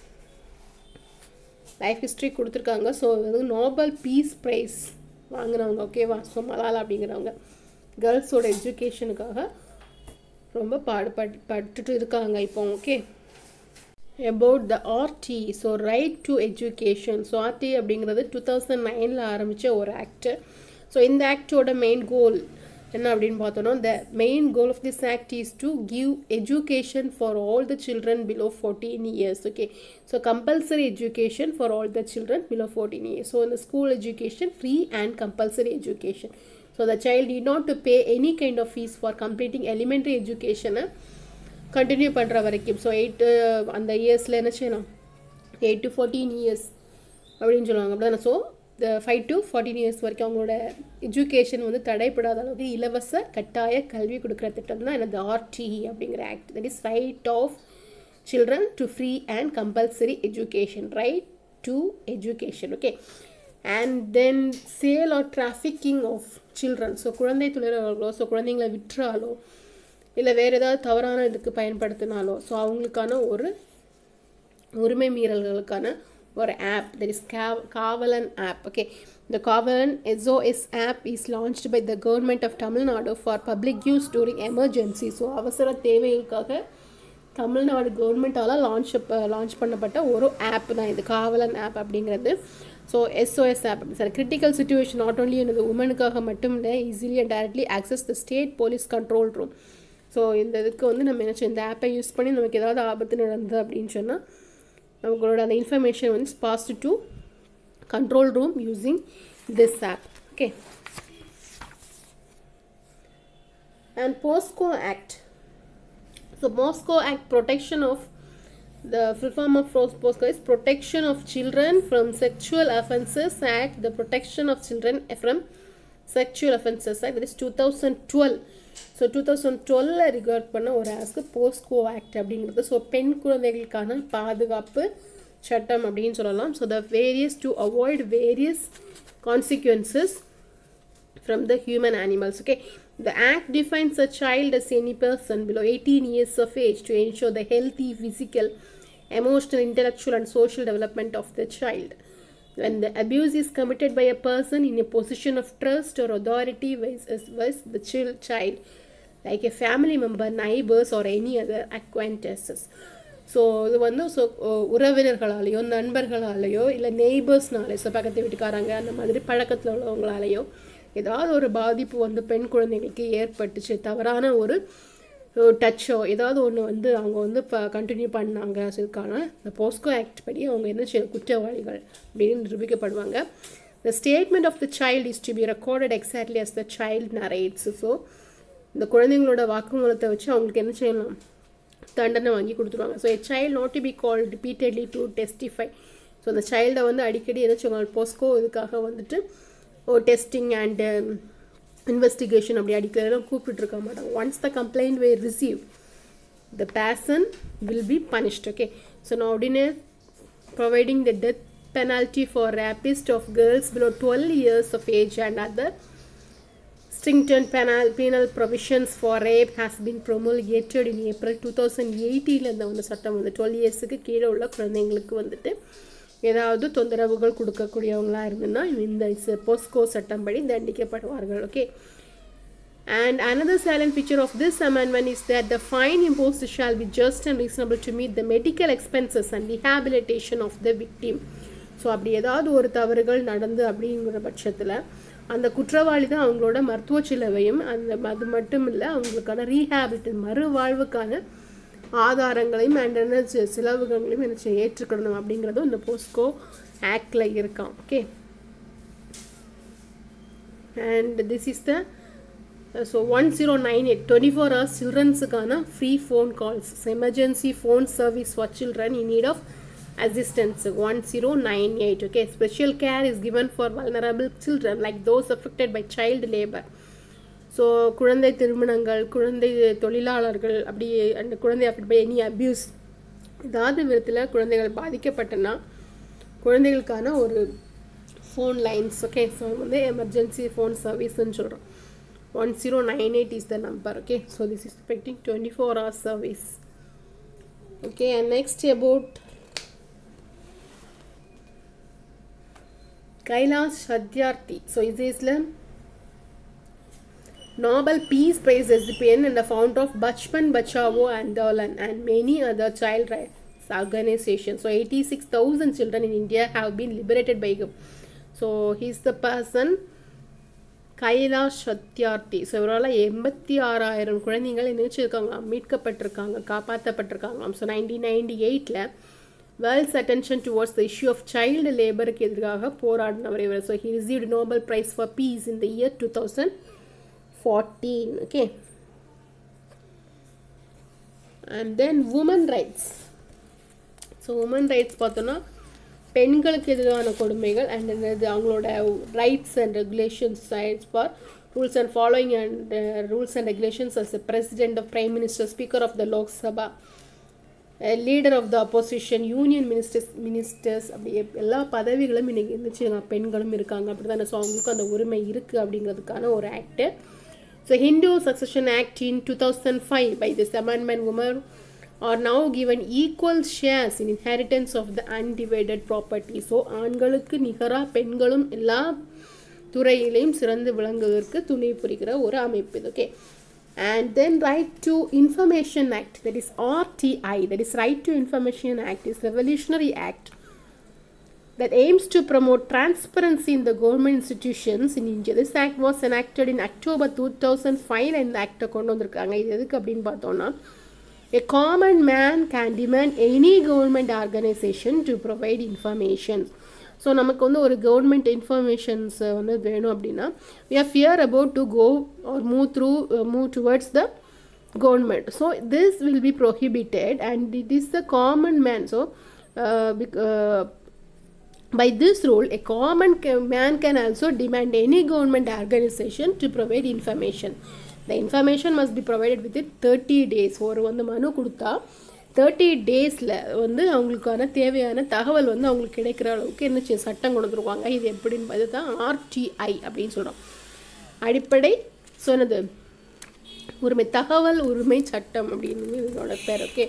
life history கொடுத்துருக்காங்க so இது வந்து Nobel piece price வாங்கினவங்க ஓகேவா so Malala அப்படிங்கிறவங்க கேர்ள்ஸோட எஜுகேஷனுக்காக ரொம்ப பாடுபட் பட்டுட்டு இருக்காங்க இப்போ okay about the RT so right to education so RT அப்படிங்கிறது டூ தௌசண்ட் நைனில் ஆரம்பித்த ஒரு ஆக்ட் ஸோ இந்த ஆக்டோட மெயின் கோல் என்ன அப்படின்னு பார்த்தோன்னா the main goal of this act is to give education for all the children below fourteen years okay so compulsory education for all the children below fourteen years so இந்த school education free and compulsory education so the child டி not to pay any kind of fees for completing elementary எஜுகேஷனை continue பண்ணுற வரைக்கும் so eight அந்த இயர்ஸில் என்ன செய்யலாம் eight to fourteen years அப்படின்னு சொல்லுவாங்க அப்படி தானே ஸோ இந்த ஃபைவ் டு ஃபார்ட்டீன் இயர்ஸ் வரைக்கும் அவங்களோட எஜுகேஷன் வந்து தடைப்படாத அளவுக்கு இலவச கட்டாய கல்வி கொடுக்குற திட்டம் தான் எனது ஆர்டிஇ அப்படிங்கிற act that is right of children to free and compulsory education right to education okay and then sale or trafficking of children so குழந்தை தொழிலாளர்களோ ஸோ குழந்தைங்களை விற்றாலோ இல்லை வேறு ஏதாவது தவறான இதுக்கு பயன்படுத்தினாலோ ஸோ அவங்களுக்கான ஒரு உரிமை மீறல்களுக்கான ஒரு ஆப் தட் இஸ் காவ் காவலன் ஆப் ஓகே இந்த Kavalan SOS app is launched by the government of Tamil Nadu for public use during emergency so அவசர தேவைகளுக்காக தமிழ்நாடு கவர்மெண்ட்டால் லான்ச் லான்ச் பண்ணப்பட்ட ஒரு ஆப் தான் இது காவலன் ஆப் அப்படிங்கிறது so SOS app sir critical situation not only எனது உமனுக்காக மட்டும் இல்லை easily and directly access the state police control room so இந்த இதுக்கு வந்து நம்ம என்ன இந்த ஆப்பை யூஸ் பண்ணி நமக்கு ஏதாவது ஆபத்து நடந்தது அப்படின்னு சொன்னால் நம்மளோட அந்த இன்ஃபர்மேஷன் வந்து passed to control room using this app okay and POCSO act so POCSO act protection of the full form of POSCO is Protection of Children from Sexual Offences Act, the Protection of Children from Sexual Offences Act, that is 2012. So two thousand டுவெல்ல record பண்ண ஒரு ஆஸ்க்கு POCSO act அப்படிங்கிறது so பெண் குழந்தைகளுக்கான பாதுகாப்பு சட்டம் அப்படின்னு சொல்லலாம் so the various to avoid various consequences from the human animals okay the act defines a child as any person below 18 years of age to ensure the healthy physical emotional intellectual and social development of the child when the abuse is committed by a person in a position of trust or authority with, with the child like a family member neighbors or any other acquaintances so இது வந்து so உறவினர்களாலேயோ நண்பர்களாலேயோ இல்லை நெய்பர்ஸ்னாலே so பக்கத்து வீட்டுக்காரங்க அந்த மாதிரி பழக்கத்தில் உள்ளவங்களாலேயோ ஏதாவது ஒரு பாதிப்பு வந்து பெண் குழந்தைகளுக்கு ஏற்பட்டுச்சு தவறான ஒரு டச்சோ ஏதாவது ஒன்று வந்து அவங்க வந்து இப்போ கண்டினியூ பண்ணாங்க அதுக்கான இந்த போஸ்கோ ஆக்ட் படி அவங்க என்ன செய்ய குற்றவாளிகள் அப்படின்னு நிரூபிக்கப்படுவாங்க the statement of the child is to be recorded exactly as the child narrates so இந்த குழந்தைங்களோட வாக்குமூலத்தை வச்சு அவங்களுக்கு என்ன செய்யலாம் தண்டனை வாங்கி கொடுத்துருவாங்க so a child not to be call repeatedly to testify so அந்த சைல்டை வந்து அடிக்கடி என்ன சொல்லுவாங்க போஸ்கோ இதுக்காக வந்துட்டு ஓ டெஸ்டிங் அண்டு இன்வெஸ்டிகேஷன் அப்படி அடிக்கிறதும் கூப்பிட்டுருக்க மாட்டாங்க once the complaint we receive the person will be punished okay so நான் உடனே providing the death penalty for rapist of girls below 12 years of age and other stringent penal, penal provisions for rape has been promulgated in April 2018 இந்த வந்து சட்டம் வந்து twelve இயர்ஸுக்கு கீழே உள்ள குழந்தைங்களுக்கு வந்துட்டு ஏதாவது தொந்தரவுகள் கொடுக்கக்கூடியவங்களா இருந்ததுன்னா இந்த போஸ்கோ சட்டம் படி தண்டிக்கப்படுவார்கள் okay And another salient feature of this amendment is that the fine imposed shall be just and reasonable to meet the medical expenses and rehabilitation of the victim. So அப்படி ஏதாவது ஒரு தவறுகள் நடந்து அப்படிங்கிற பட்சத்தில் அந்த குற்றவாளி தான் அவங்களோட மருத்துவ செலவையும் அந்த அது மட்டும் இல்லை அவங்களுக்கான ரீஹாபிலிட்டி மறுவாழ்வுக்கான ஆதாரங்களையும் அண்ட் என்ன செலவுகளையும் என்ன செய்ய ஏற்றுக்கணும் அப்படிங்கிறதும் இந்த போஸ்கோ ஆக்டில் இருக்கான் okay and this is the so one zero nine eight twenty four hours சில்ட்ரன்ஸுக்கான free phone calls emergency phone service for children in need of assistance 1098 okay special care is given for vulnerable children like those affected by child labor so குழந்தை திருமணங்கள் குழந்தை தொழிலாளர்கள் அப்படி அந்த குழந்தை அப்படி by any abuse ஏதாவது விதத்தில் குழந்தைகள் பாதிக்கப்பட்டனா குழந்தைகளுக்கான ஒரு ஃபோன் லைன்ஸ் ஓகே ஸோ வந்து எமர்ஜென்சி ஃபோன் சர்வீஸ்ன்னு சொல்கிறோம் one zero nine eight is the number okay so this is effecting twenty four hours service okay and next about Kailash Satyarthi so இது இஸ்ல Nobel Peace Prize recipient and the founder of Bachpan Bachao Andolan and many other child rights organizations. So 86,000 children in India have been liberated by him. So he's the person Kailash Satyarthi so இவரால் எண்பத்தி ஆறாயிரம் குழந்தைகள் நினைச்சிருக்காங்களாம் மீட்கப்பட்டிருக்காங்க காப்பாற்றப்பட்டிருக்காங்களாம் so nineteen ninety எயிட்டில் world's attention towards the issue of child லேபருக்கு எதிராக போராடினவர் இவர் so he received Nobel prize for peace in the year two thousand fourteen okay and then women rights so women rights பார்த்தோன்னா பெண்களுக்கு எதிரான கொடுமைகள் and இது அவங்களோட rights and regulations rights for rules and following and rules and regulations as president of prime minister speaker of the Lok Sabha leader of the opposition union ministers ministers அப்படி எல்லா பதவிகளும் இன்றைக்கி இருந்துச்சு பெண்களும் இருக்காங்க அப்படி தானே ஸோ அவங்களுக்கும் அந்த உரிமை இருக்குது அப்படிங்கிறதுக்கான ஒரு act so Hindu succession act in two thousand five by this amendment women are now given equal shares in inheritance of the undivided property so ஆண்களுக்கு நிகராக பெண்களும் எல்லா துறையிலையும் சிறந்து விளங்குவதற்கு துணை புரிகிற ஒரு அமைப்பு இது okay and then right to information act that is rti that is right to information act is revolutionary act that aims to promote transparency in the government institutions in india this act was enacted in october 2005 and the act கொண்டு வந்திருக்காங்க இது எதுக்கு அப்படின்னு பார்த்தோம்னா a common man can demand any government organization to provide information so நமக்கு வந்து ஒரு government informations வந்து வேணும் அப்படின்னா we are fear about to go or move through move towards the government so this will be prohibited and it is the common man so by this rule a common man can also demand any government organization to provide information the information must be provided within 30 days ஒரு வந்து மனு கொடுத்தா thirty டேஸில் வந்து அவங்களுக்கான தேவையான தகவல் வந்து அவங்களுக்கு கிடைக்கிற அளவுக்கு என்ன செய்ய சட்டம் கொண்டு வந்துருவாங்க இது எப்படின்னு பார்த்து தான் ஆர்டிஐ அப்படின்னு சொல்கிறோம் அடிப்படை சொன்னது உரிமை தகவல் உரிமை சட்டம் அப்படின்னு இதோட பேர் okay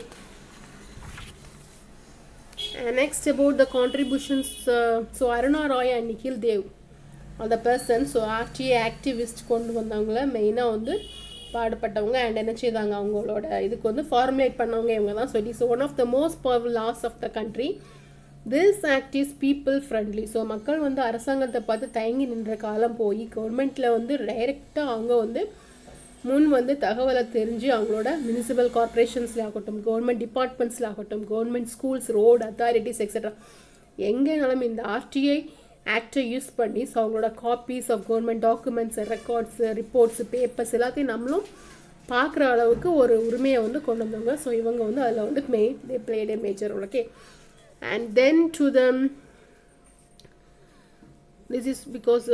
next about the contributions so Aruna Roy and Nikhil Dev அந்த பர்சன் ஸோ ஆர்டிஐ ஆக்டிவிஸ்ட் கொண்டு வந்தவங்கள மெயினாக வந்து பாடுபட்டவங்க அண்ட் என்ன செய்தாங்க அவங்களோட இதுக்கு வந்து ஃபார்முலேட் பண்ணவங்க இவங்க தான் so it is one of the most powerful laws of the country this act is people friendly so மக்கள் வந்து அரசாங்கத்தை பார்த்து தயங்கி நின்ற காலம் போய் கவர்மெண்ட்டில் வந்து டைரெக்டாக அவங்க வந்து முன் வந்து தகவலை தெரிஞ்சு அவங்களோட முனிசிபல் கார்பரேஷன்ஸில் ஆகட்டும் கவர்மெண்ட் டிபார்ட்மெண்ட்ஸில் ஆகட்டும் government schools road authorities etcetera எங்கேனாலும் இந்த ஆர்டிஐ ஆக்டை யூஸ் பண்ணி ஸோ அவங்களோட copies of government documents records reports papers எல்லாத்தையும் நம்மளும் பார்க்குற அளவுக்கு ஒரு உரிமையை வந்து கொண்டு வந்தவங்க ஸோ இவங்க வந்து அதில் வந்து main they played a major okay and then to the this is because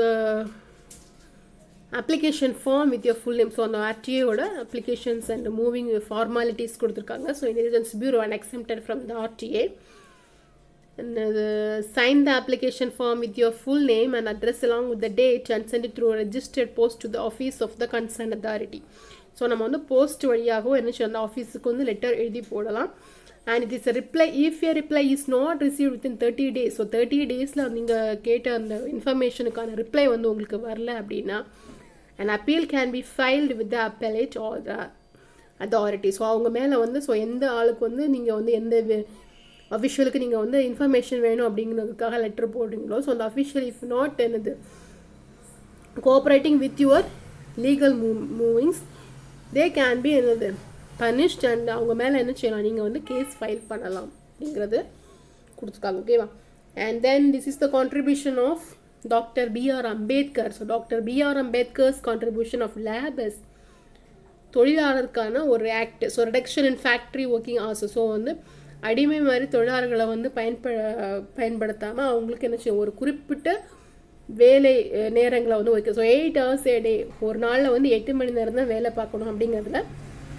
application form with your full name so அந்த ஆர்டிஏயோட அப்ளிகேஷன்ஸ் அண்ட் மூவிங் ஃபார்மாலிட்டிஸ் கொடுத்துருக்காங்க so intelligence bureau and accepted from the RTA and uh, sign the application form with your full name and address along with the date and send it through a registered post to the office of the concerned authority so நம்ம வந்து post வழியாகவும் என்ன செய்யணும் அந்த ஆஃபீஸுக்கு வந்து letter எழுதி போடலாம் and it is reply if your reply is not receive within thirty days so thirty டேஸில் நீங்கள் கேட்ட அந்த இன்ஃபர்மேஷனுக்கான ரிப்ளை வந்து உங்களுக்கு வரல அப்படின்னா and appeal can be filed with the appellate or the authority so அவங்க மேலே வந்து ஸோ எந்த ஆளுக்கு வந்து நீங்கள் வந்து எந்த அஃபிஷியலுக்கு நீங்கள் வந்து இன்ஃபர்மேஷன் வேணும் அப்படிங்கிறதுக்காக லெட்டர் போடுறீங்களோ ஸோ அந்த அஃபிஷியல் இஃப் நாட் என்னது cooperating with your legal move movings they can be என்னது பனிஷ்ட் அண்ட் அவங்க மேலே என்ன செய்யலாம் நீங்கள் வந்து கேஸ் ஃபைல் பண்ணலாம் அப்படிங்கிறது கொடுத்துருக்காங்க ஓகேவா and then this is the contribution of doctor BR Ambedkar so doctor BR Ambedkar's contribution of labours தொழிலாளருக்கான ஒரு act so reduction in factory working hours so வந்து அடிமை மாதிரி தொழிலாளர்களை வந்து பயன்ப பயன்படுத்தாமல் அவங்களுக்கு என்ன செய்யும் ஒரு குறிப்பிட்ட வேலை நேரங்களை வந்து ஒதுக்க so eight hours a day ஒரு நாளில் வந்து எட்டு மணி நேரம் தான் வேலை பார்க்கணும் அப்படிங்கிறதுல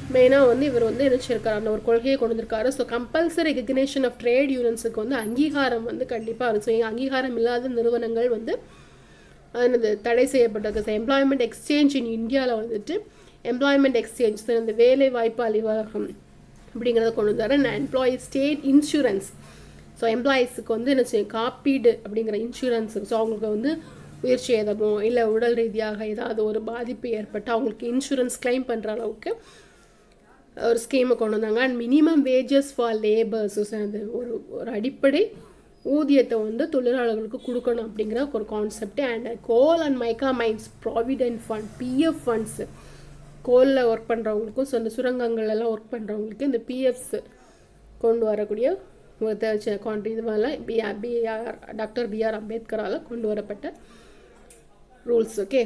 மெயினாக வந்து இவர் வந்து நினச்சிருக்காரு அந்த ஒரு கொள்கையை கொண்டு வந்திருக்காரு so compulsory recognition of trade யூனியன்ஸுக்கு வந்து அங்கீகாரம் வந்து கண்டிப்பாக இருக்கும் ஸோ அங்கீகாரம் இல்லாத நிறுவனங்கள் வந்து அது தடை செய்யப்பட்டிருக்கு ஸோ எம்ப்ளாய்மெண்ட் எக்ஸ்சேஞ்ச் இன் இந்தியாவில் வந்துட்டு எம்ப்ளாய்மெண்ட் எக்ஸ்சேஞ்ச் ஸோ இந்த வேலை வாய்ப்பு அலுவலகம் அப்படிங்கிறத கொண்டு வந்தார் and employee state insurance so எம்ப்ளாயீஸுக்கு வந்து என்ன செய்யும் காப்பீடு அப்படிங்கிற இன்சூரன்ஸ் ஸோ அவங்களுக்கு வந்து உயிர் சேதமோ இல்லை உடல் ரீதியாக ஏதாவது ஒரு பாதிப்பு ஏற்பட்டு அவங்களுக்கு இன்சூரன்ஸ் கிளைம் பண்ணுற அளவுக்கு ஒரு ஸ்கீமை கொண்டு வந்தாங்க and minimum wages for labours அந்த ஒரு ஒரு அடிப்படை ஊதியத்தை வந்து தொழிலாளர்களுக்கு கொடுக்கணும் அப்படிங்கிற ஒரு concept and coal and mica mines provident fund PF funds கோலில் ஒர்க் பண்ணுறவங்களுக்கும் ஸோ அந்த சுரங்கங்கள்லாம் ஒர்க் பண்ணுறவங்களுக்கு இந்த பிஎஃப்ஸ் கொண்டு வரக்கூடிய ஒரு கான்ட்ரி இதுவெல்லாம் பிஆர் பிஆர் டாக்டர் பிஆர் அம்பேத்கரால் கொண்டு வரப்பட்ட rules okay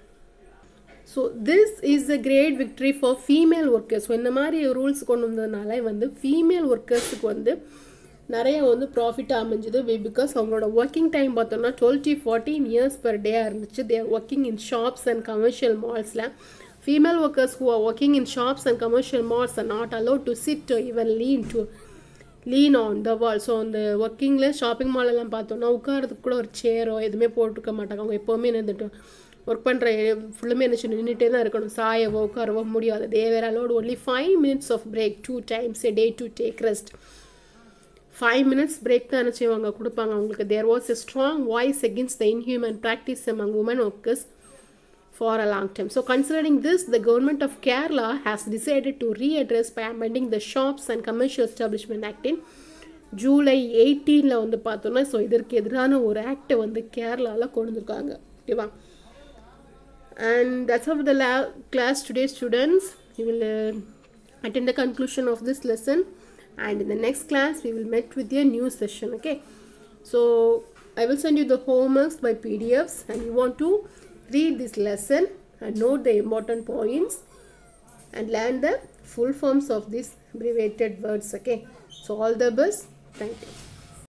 so this is a great victory for female workers so இந்த மாதிரி ரூல்ஸ் கொண்டு வந்ததுனால வந்து ஃபீமேல் ஒர்க்கர்ஸுக்கு வந்து நிறைய வந்து ப்ராஃபிட் அமைஞ்சுது பிகாஸ் அவங்களோட ஒர்க்கிங் டைம் பார்த்தோம்னா டுவெல்ட்டி ஃபார்ட்டீன் இயர்ஸ் பர் டேயாக இருந்துச்சு there working in shops and commercial மால்ஸில் female workers who are working in shops and commercial malls are not allowed to sit even lean to lean on the wall so அந்த ஒர்க்கிங்கில் shopping மாலெல்லாம் பார்த்தோன்னா உட்காரதுக்கு கூட ஒரு சேரோ எதுவுமே போட்டிருக்க மாட்டாங்க அவங்க எப்போவுமே இருந்துட்டு ஒர்க் பண்ணுற ஃபுல்லுமே என்ன நின்றுட்டே தான் இருக்கணும் சாயவோ உட்காரவோ முடியாது they were allowed only five minutes of break two times a day to take rest five minutes break தான் என்ன செய்வாங்க கொடுப்பாங்க அவங்களுக்கு there was a strong voice against the inhuman practice among women workers for a long time. So considering this, the government of Kerala has decided to readdress by amending the Shops and Commercial Establishment Act in July எயிட்டீனில் வந்து பார்த்தோன்னா so இதற்கு எதிரான ஒரு ஆக்டை வந்து கேரளாவில் கொண்டு வந்திருக்காங்க ஓகேவா and that's of the lay class today students you will attend the conclusion of this lesson and in the next class we will meet with a new session okay so i will send you the homeworks by pdfs and you want to read this lesson and note the important points and learn the full forms of these abbreviated words okay so all the best thank you